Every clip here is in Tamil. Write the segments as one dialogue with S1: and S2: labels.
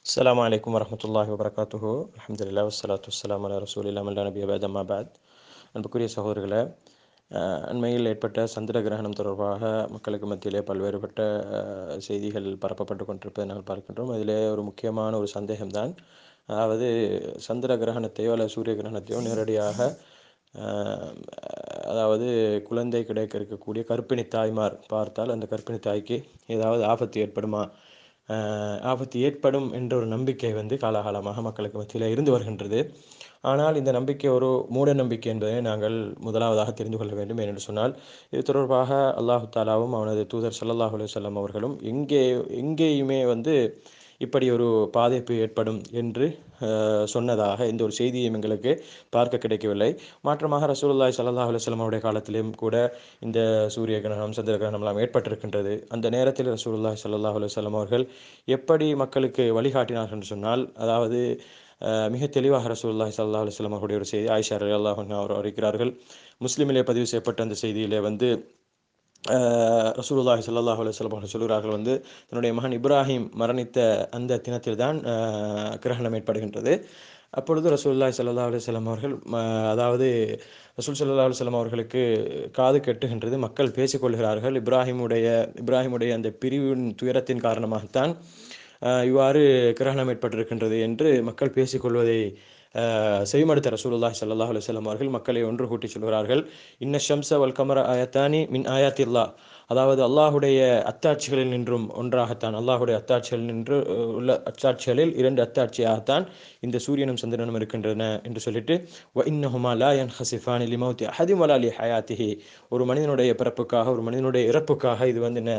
S1: السلام عليكم ورحمة الله وبركاته الحمد لله والصلاة والسلام على رسول الله من لا நபி அபாத் அம்மா பாத் அன்புக்குரிய சகோதரர்களே அஹ், அண்மையில் ஏற்பட்ட சந்திர கிரகணம் தொடர்பாக மக்களுக்கு மத்தியிலே பல்வேறுபட்ட அஹ், செய்திகள் பரப்பப்பட்டு கொண்டிருப்பதை நாங்கள் பார்க்கின்றோம் அதிலே ஒரு முக்கியமான ஒரு சந்தேகம்தான் அதாவது சந்திர கிரகணத்தையோ அல்லது சூரிய கிரகணத்தையோ நேரடியாக அஹ், அதாவது குழந்தை கிடைக்க இருக்கக்கூடிய கர்ப்பிணி தாய்மார் பார்த்தால் அந்த கர்ப்பிணி தாய்க்கு ஏதாவது ஆபத்து ஏற்படுமா ஆஹ் ஆபத்து ஏற்படும் என்ற ஒரு நம்பிக்கை வந்து காலாகாலமாக மக்களுக்கு மத்தியில் இருந்து வருகின்றது ஆனால் இந்த நம்பிக்கை ஒரு மூட நம்பிக்கை என்பதை நாங்கள் முதலாவதாக தெரிந்து கொள்ள வேண்டும் ஏனென்று சொன்னால் இது தொடர்பாக அல்லாஹு தாலாவும் அவனது தூதர் ஸல்லல்லாஹு அலைஹி வஸல்லம் அவர்களும் எங்கே எங்கேயுமே வந்து இப்படி ஒரு பாதிப்பு ஏற்படும் என்று ஆஹ், சொன்னதாக இந்த ஒரு செய்தியும் எங்களுக்கு பார்க்க கிடைக்கவில்லை மாற்றமாக ரசூலுல்லாஹி ஸல்லல்லாஹு அலைஹி வஸல்லம் அவருடைய காலத்திலும் கூட இந்த சூரிய கிரகணம் சந்திர கிரகணம் எல்லாம் ஏற்பட்டிருக்கின்றது அந்த நேரத்தில் ரசூலுல்லாஹி ஸல்லல்லாஹு அலைஹி வஸல்லம் அவர்கள் எப்படி மக்களுக்கு வழிகாட்டினார்கள் என்று சொன்னால் அதாவது அஹ், மிக தெளிவாக ரசூலுல்லாஹி ஸல்லல்லாஹு அலைஹி வஸல்லம் அவருடைய ஒரு செய்தி ஆயிஷா ரலியல்லாஹு அன்ஹா அவர் அறிவிக்கிறார்கள் முஸ்லிமிலே பதிவு செய்யப்பட்ட அந்த செய்தியிலே வந்து அஹ், ரசூலுல்லாஹி ஸல்லல்லாஹு அலைஹி வஸல்லம் அவர்கள் சொல்கிறார்கள் வந்து தன்னுடைய மகன் இப்ராஹிம் மரணித்த அந்த தினத்தில் தான் கிரகணம் ஏற்படுகின்றது அப்பொழுது ரசூலுல்லாஹி ஸல்லல்லாஹு அலைஹி வஸல்லம் அவர்கள் ம- அதாவது ரசூல் ஸல்லல்லாஹு அலைஹி வஸல்லம் அவர்களுக்கு காது கெட்டுகின்றது மக்கள் பேசிக்கொள்கிறார்கள் இப்ராஹிமுடைய இப்ராஹிமுடைய அந்த பிரிவின் துயரத்தின் காரணமாகத்தான் அஹ், இவ்வாறு கிரகணம் ஏற்பட்டிருக்கின்றது என்று மக்கள் பேசிக்கொள்வதை அஹ், செவிமடுத்த ரசூலுல்லாஹி ஸல்லல்லாஹு அலைஹி வஸல்லம் அவர்கள் மக்களை ஒன்று கூட்டி சொல்கிறார்கள் இன்ன ஷம்ஸ வல் கமர ஆயத்தானி மின் ஆயாத்தில்லா அதாவது அல்லாஹுடைய அத்தாட்சிகளில் நின்றும் ஒன்றாகத்தான் அல்லாஹுடைய அத்தாட்சிகளில் நின்று அஹ், உள்ள அத்தாட்சிகளில் இரண்டு அத்தாட்சியாகத்தான் இந்த சூரியனும் சந்திரனும் இருக்கின்றன என்று சொல்லிட்டு வ இன்னஹுமா லா யன்ஹசிஃபானி லிமௌத்தி அஹதின் வலா லி ஹயாத்திஹி ஒரு மனிதனுடைய பிறப்புக்காக ஒரு மனிதனுடைய இறப்புக்காக இது வந்து என்ன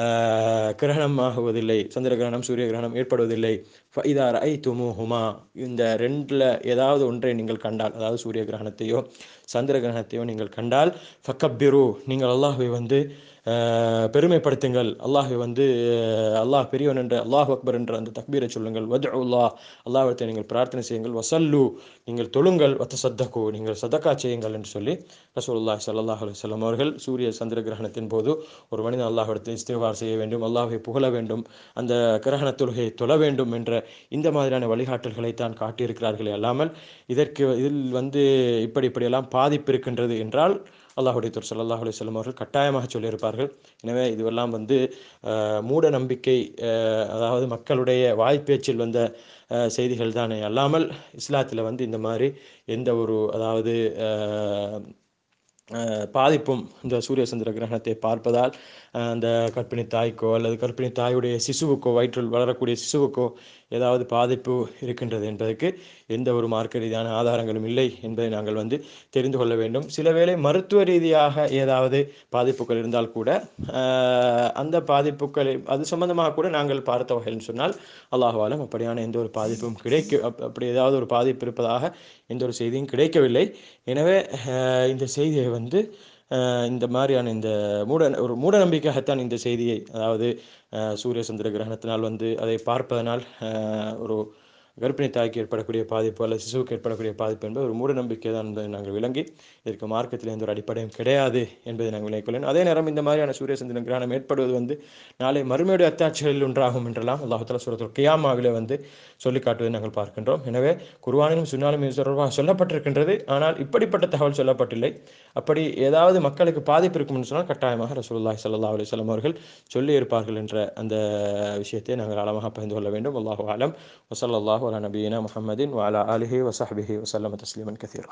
S1: ஆஹ், கிரகணம் ஆகுவதில்லை சந்திர கிரகணம் சூரிய கிரகணம் ஏற்படுவதில்லை ஃபைதா ஐ துமுஹுமா இந்த ரெண்டில் ஏதாவது ஒன்றை நீங்கள் கண்டால் அதாவது சூரிய கிரகணத்தையோ சந்திர கிரகணத்தையோ நீங்கள் கண்டால் ஃபக்கப்பிரு நீங்கள் அல்லாஹ்வை வந்து ஆஹ், பெருமைப்படுத்துங்கள் அல்லாஹ்வை வந்து ஆஹ், அல்லாஹ் பெரியவன் என்ற அல்லாஹ் அக்பர் என்ற அந்த தக்பீரை சொல்லுங்கள் வத் அல்லாஹ் அல்லாஹ்விடத்தை நீங்கள் பிரார்த்தனை செய்யுங்கள் வசல்லு நீங்கள் தொழுங்கள் வத்த சத்தக்கு நீங்கள் சதக்கா செய்யுங்கள் என்று சொல்லி ரசூலுல்லாஹி ஸல்லல்லாஹு அலைஹி வஸல்லம் அவர்கள் சூரிய சந்திர கிரகணத்தின் போது ஒரு மனிதன் அல்லாஹ்விடத்தில் இஸ்திஃபார் செய்ய வேண்டும் அல்லாஹ்வை புகழ வேண்டும் அந்த கிரகண தொழுகையை தொழ வேண்டும் என்ற இந்த மாதிரியான வழிகாட்டல்களை தான் காட்டியிருக்கிறார்களே அல்லாமல் இதற்கு இதில் வந்து இப்படி இப்படியெல்லாம் பாதிப்பு இருக்கின்றது என்றால் அல்லாஹுடைய தூர் ஸல்லல்லாஹு அலைஹி வஸல்லம் அவர்கள் கட்டாயமாக சொல்லியிருப்பார்கள் எனவே இதுவெல்லாம் வந்து அஹ், மூட நம்பிக்கை அஹ், அதாவது மக்களுடைய வாய்ப்பேச்சில் வந்த அஹ், செய்திகள் தானே அல்லாமல் இஸ்லாத்தில் வந்து இந்த மாதிரி எந்த ஒரு அதாவது அஹ், அஹ், பாதிப்பும் இந்த சூரிய சந்திர கிரகணத்தை பார்ப்பதால் அஹ், அந்த கர்ப்பிணி தாய்க்கோ அல்லது கர்ப்பிணி தாயுடைய சிசுவுக்கோ வயிற்றில் வளரக்கூடிய சிசுவுக்கோ ஏதாவது பாதிப்பு இருக்கின்றது என்பதற்கு எந்த ஒரு மார்க்க ரீதியான ஆதாரங்களும் இல்லை என்பதை நாங்கள் வந்து தெரிந்து கொள்ள வேண்டும் சில வேளை மருத்துவ ரீதியாக ஏதாவது பாதிப்புகள் இருந்தால் கூட அஹ், அந்த பாதிப்புகளை அது சம்பந்தமாக கூட நாங்கள் பார்த்த வகையில் சொன்னால் அல்லாஹ்வாலும் அப்படியான எந்த ஒரு பாதிப்பும் கிடைக்க அப்- அப்படி ஏதாவது ஒரு பாதிப்பு இருப்பதாக எந்த ஒரு செய்தியும் கிடைக்கவில்லை எனவே அஹ், இந்த செய்தியை வந்து அஹ், இந்த மாதிரியான இந்த மூட ஒரு மூட நம்பிக்கையாகத்தான் இந்த செய்தியை அதாவது அஹ், சூரிய சந்திர கிரகணத்தினால் வந்து அதை பார்ப்பதனால் அஹ், ஒரு கர்ப்பிணி தாய்க்கு ஏற்படக்கூடிய பாதிப்பு அல்லது சிசுவுக்கு ஏற்படக்கூடிய பாதிப்பு என்பது ஒரு மூட நம்பிக்கை தான் என்பதை நாங்கள் விளங்கி இதற்கு மார்க்கத்தில் எந்த ஒரு அடிப்படையும் கிடையாது என்பதை நாங்கள் விளங்கிக்கொள்ளேன் அதே நேரம் இந்த மாதிரியான சூரிய சந்திரன் கிரகணம் ஏற்படுவது வந்து நாளை மறுமையுடைய அத்தாட்சிகளில் ஒன்றாகும் என்றெல்லாம் அல்லாஹால சூரத்துல் கியாமாவிலே வந்து சொல்லி காட்டுவதை நாங்கள் பார்க்கின்றோம் எனவே குர்ஆனிலும் சுன்னாலும் இது தொடர்பாக சொல்லப்பட்டிருக்கின்றது ஆனால் இப்படிப்பட்ட தகவல் சொல்லப்பட்டில்லை அப்படி ஏதாவது மக்களுக்கு பாதிப்பு இருக்கும்னு சொன்னால் கட்டாயமாக ரசூலுல்லாஹி ஸல்லல்லாஹு அலைஹி வஸல்லம் அவர்கள் சொல்லி இருப்பார்கள் என்ற அந்த விஷயத்தை நாங்கள் ஆழமாக பகிர்ந்து கொள்ள வேண்டும் அல்லாஹு ஆலம் வசல்லாஹு அலா நபீனா முஹம்மதின் வஅலா ஆலிஹி வஸஹ்பிஹி வஸல்லம தஸ்லீமன் கதீரா